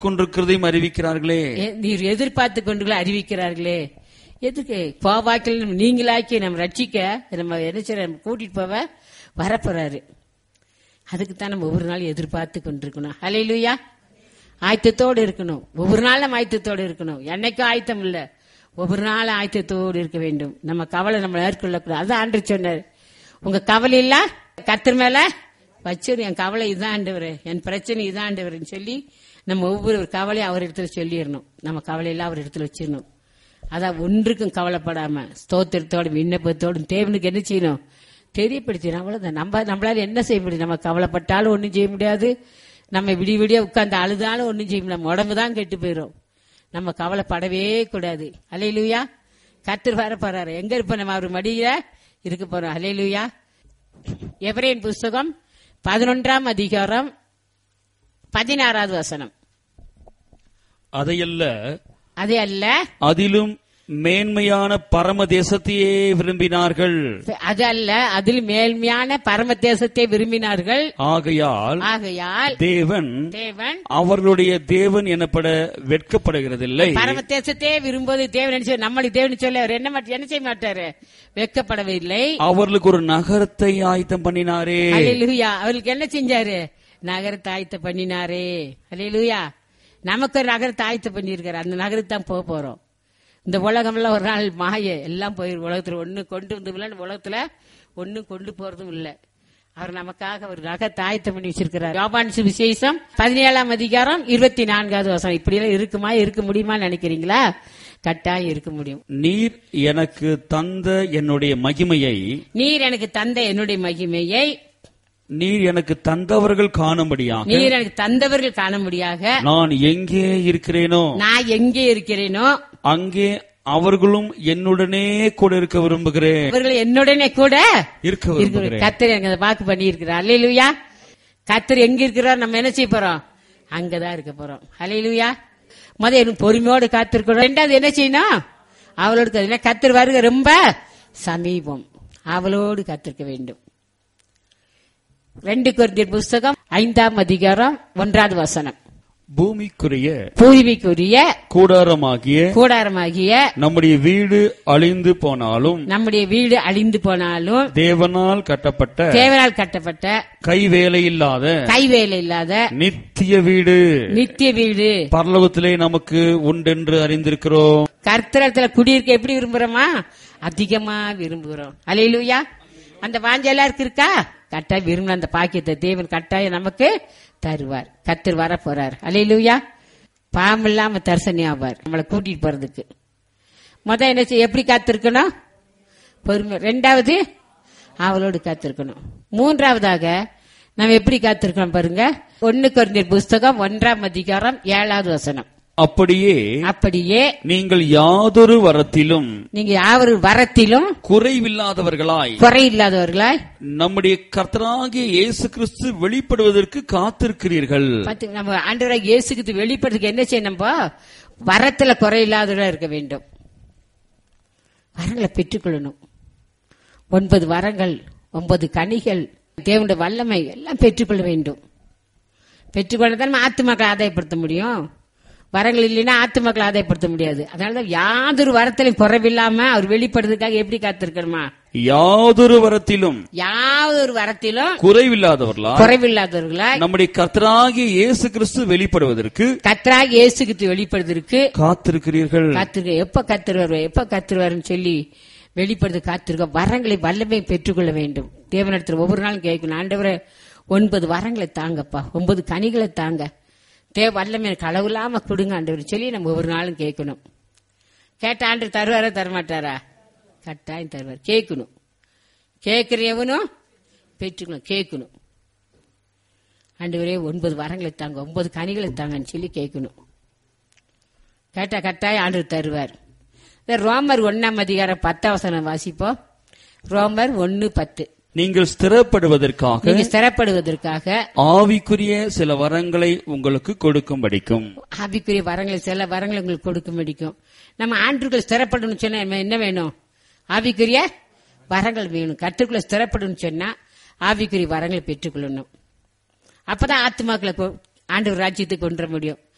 கொண்டிருக்கிறதையும் அறிவிக்கிறார்களே எ- நீர் எதிர்பார்த்து கொண்டு அறிவிக்கிறார்களே எதுக்கு போவாக்கில் நீங்களாக்கி நம்ம ரட்சிக்க நம்ம என்ன செய்ய நம்ம கூட்டிட்டு போவ வரப்போறாரு அதுக்கு தான் நம்ம ஒவ்வொரு நாளும் எதிர்பார்த்து கொண்டிருக்கணும் ஹalleluya ஆயத்தத்தோடு இருக்கணும் ஒவ்வொரு நாளும் நம்ம ஆயத்தத்தோடு இருக்கணும் என்னைக்கும் ஆயத்தம் இல்ல ஒவ்வொரு நாளும் ஆயத்தத்தோடு இருக்க வேண்டும் நம்ம கவலை நம்ம மேற்கொள்ளக்கூடாது அதான் ஆண்டு சொன்னார் உங்க கவலை இல்ல கத்தர் மேல வச்சிரு என் கவலை இதான் ஆண்டவர் என் பிரச்சனை இதான் ஆண்டவர்னு சொல்லி நம்ம ஒவ்வொரு கவலையும் அவர் இடத்துல சொல்லிடணும் நம்ம கவலையெல்லாம் அவர் இடத்துல வச்சிடணும் அதான் ஒன்றுக்கும் கவலைப்படாம ஸ்தோத்திரத்தோடும் விண்ணப்பத்தோடும் தேவனுக்கு என்ன செய்யணும் தெரியப்படுத்திடும் அவ்வளவுதான் நம்ம நம்மளால என்ன செய்ய முடியும் நம்ம கவலைப்பட்டாலும் ஒன்றும் செய்ய முடியாது நம்ம விடிய விடிய உட்கார்ந்து அழுதாலும் ஒன்றும் செய்ய முடியாது நம்ம உடம்பு தான் கெட்டு போயிடும் நம்ம கவலைப்படவே கூடாது அலையிலுயா கத்தர் வர போறாரு எங்க இருப்ப நம்ம அவர் மடியில இருக்க போறோம் அலையிலுயா எவரேன் புஸ்தகம் பதினொன்றாம் அதிகாரம் பதினாறாவது வசனம் அதையல்ல அதே அல்ல அதிலும் மேன்மையான பரம தேசத்தையே விரும்பினார்கள் அது அல்ல அதில் மேல்மையான பரம தேசத்தை விரும்பினார்கள் ஆகையால் ஆகையால் தேவன் தேவன் அவர்களுடைய தேவன் எனப்பட வெட்கப்படுகிறதில்லை பரம தேசத்தையே விரும்புவது தேவன் என்ன செய்வார்? நம்மளுக்கு தேவன் சொல்ல அவர் என்ன மாட்ட- என்ன செய்ய மாட்டாரு வெட்கப்படவில்லை அவர்களுக்கு ஒரு நகரத்தை ஆயத்தம் பண்ணினாரே அல்லேலூயா அவருக்கு என்ன செஞ்சாரு நகரத்தை ஆயத்த பண்ணினாரே அல்லேலூயா நமக்கு ஒரு நகரத்தை ஆயத்த பண்ணியிருக்காரு அந்த நகரத்துக்கு தான் போக போறோம் இந்த உலகம்லாம் ஒரு நாள் மாய எல்லாம் போயிரு உலகத்துல ஒண்ணு கொண்டு வந்து இல்ல உலகத்துல ஒண்ணும் கொண்டு போறதும் இல்ல அவர் நமக்காக ஒரு நகரத்தை ஆயத்தம் பண்ணி வச்சிருக்கிறார் யோபான் சுவிசேஷம் பதினேழாம் அதிகாரம் இருபத்தி நான்காவது வருஷம் இப்படி எல்லாம் இருக்குமா இருக்க முடியுமா நினைக்கிறீங்களா கட்டாயம் இருக்க முடியும் நீர் எனக்கு தந்த என்னுடைய மகிமையை நீர் எனக்கு தந்த என்னுடைய மகிமையை நீர் எனக்கு தந்தவர்கள் காணும்படியாக நீர் எனக்கு தந்தவர்கள் காண முடியாக நான் எங்கே இருக்கிறேனோ நான் எங்கே இருக்கிறேனோ அங்கே அவர்களும் என்னுடனே கூட இருக்க விரும்புகிறேன் அவர்கள் என்னுடனே கூட இருக்க விரும்புகிறேன் கத்தர் எனக்கு அதை வாக்கு பண்ணி இருக்கிறார் அல்லேலூயா கத்தர் எங்க இருக்கிறார் நம்ம என்ன செய்ய போறோம் அங்கதான் இருக்க போறோம் அல்லேலூயா முத எனக்கு பொறுமையோடு காத்திருக்கணும் ரெண்டாவது என்ன செய்யணும் அவளோடு கத்து- கத்தர் வருக ரொம்ப சமீபம் அவளோடு காத்திருக்க வேண்டும் ரெண்டு கொரிந்தியர் புஸ்தகம் ஐந்தாம் அதிகாரம் ஒன்றாவது வசனம் பூமிக்குரிய பூமிக்குரிய கூடாரமாகிய கூடாரமாகிய நம்முடைய வீடு அழிந்து போனாலும் நம்முடைய வீடு அழிந்து போனாலும் தேவனால் கட்டப்பட்ட தேவனால் கட்டப்பட்ட கைவேலையில்லாத கைவேலை இல்லாத நித்திய வீடு நித்திய வீடு பரலோகத்திலே நமக்கு உண்டென்று அறிந்திருக்கிறோம் கர்த்தரத்துல குடியிருக்க எப்படி விரும்புறோமா அதிகமா விரும்புகிறோம் அலையிலுயா அந்த வாஞ்ச எல்லாருக்கும் இருக்கா கட்டாயம் விரும்பின அந்த பாக்கியத்தை தேவன் கட்டாயம் நமக்கு தருவார் கத்தர் வர போறார் அலையிலுயா பாவம் இல்லாம தரிசனி ஆவார் நம்மளை கூட்டிட்டு போறதுக்கு முத என்ன செய்ய எப்படி காத்திருக்கணும் பொறுமை ரெண்டாவது அவளோடு காத்திருக்கணும் மூன்றாவதாக நம்ம எப்படி காத்திருக்கணும் பாருங்க ஒன்னு குறைந்த புஸ்தகம் ஒன்றாம் அதிகாரம் ஏழாவது வசனம் அப்படியே அப்படியே நீங்கள் யாதொரு வரத்திலும் நீங்க யாவரு வரத்திலும் குறைவில்லாதவர்களாய் குறை இல்லாதவர்களாய் நம்முடைய கர்த்தராகிய இயேசு கிறிஸ்து வெளிப்படுவதற்கு காத்திருக்கிறீர்கள் பார்த்து நம்ம ஆண்டவராக இயேசுக்கு வெளிப்படுறதுக்கு என்ன செய்யணும் நம்ம வரத்துல குறை இல்லாதவர்களா இருக்க வேண்டும் வரங்களை பெற்றுக்கொள்ளணும் ஒன்பது வரங்கள் ஒன்பது கனிகள் தேவனுடைய வல்லமை எல்லாம் பெற்றுக்கொள்ள வேண்டும் பெற்றுக்கொள்ள தான் நம்ம ஆத்துமக்களை ஆதாயப்படுத்த முடியும் வரங்கள் இல்லைன்னா ஆத்துமக்களை ஆதாயப்படுத்த முடியாது அதனாலதான் யாதொரு வரத்திலும் குறைவில்லாம அவர் வெளிப்படுறதுக்காக எப்படி காத்திருக்கணுமா யாதொரு வரத்திலும் யாவதொரு வரத்திலும் குறைவில்லாதவர்களாய் குறைவில்லாதவர்களாய் நம்முடைய கர்த்தராகிய இயேசு கிறிஸ்து வெளிப்படுவதற்கு கத்தராக இயேசுக்கு வெளிப்படுவதற்கு காத்திருக்கிறீர்கள் காத்திருக்க எப்ப கத்துருவார் எப்ப கத்துருவாருன்னு சொல்லி வெளிப்படுத்து காத்திருக்க வரங்களை வல்லமை பெற்றுக்கொள்ள வேண்டும் தேவனிடத்தில் ஒவ்வொரு நாளும் கேட்கணும் ஆண்டவரே ஒன்பது வரங்களை தாங்கப்பா ஒன்பது கனிகளை தாங்க தேவ வல்லமை எனக்கு அளவில்லாம கொடுங்க ஆண்டவர் சொல்லி நம்ம ஒவ்வொரு நாளும் கேட்கணும் கேட்ட ஆண்டு தருவாரா தரமாட்டாரா கட்டாயம் தருவார் கேட்கணும் கேட்கிற எவனும் பெற்றுக்கணும் கேட்கணும் ஆண்டவரே ஒன்பது வரங்களை தாங்க ஒன்பது கனிகளை தாங்கன்னு சொல்லி கேட்கணும் கேட்டா கட்டாயம் ஆண்டு தருவார் இந்த ரோமர் ஒன்னாம் அதிகாரம் பத்தாவசனம் வாசிப்போம் ரோமர் ஒன்னு பத்து நீங்கள் ஸ்திரப்படுவதற்காக நீங்க ஸ்திரப்படுவதற்காக ஆவிக்குரிய சில வரங்களை உங்களுக்கு கொடுக்கும்படிக்கும் ஆவிக்குரிய வரங்களை சில வரங்களை உங்களுக்கு கொடுக்க முடிக்கும் நம்ம ஆண்டுகள் ஸ்திரப்படணும்னு சொன்னா நம்ம என்ன வேணும் ஆவிக்குரிய வரங்கள் வேணும் கற்றுக்குள்ள ஸ்திரப்படணும்னு சொன்னா ஆவிக்குரிய வரங்களை பெற்றுக்கொள்ளணும் அப்பதான் ஆத்மாக்களை கொ- ஆண்டவர் ராஜ்யத்துக்கு கொண்டு வர முடியும்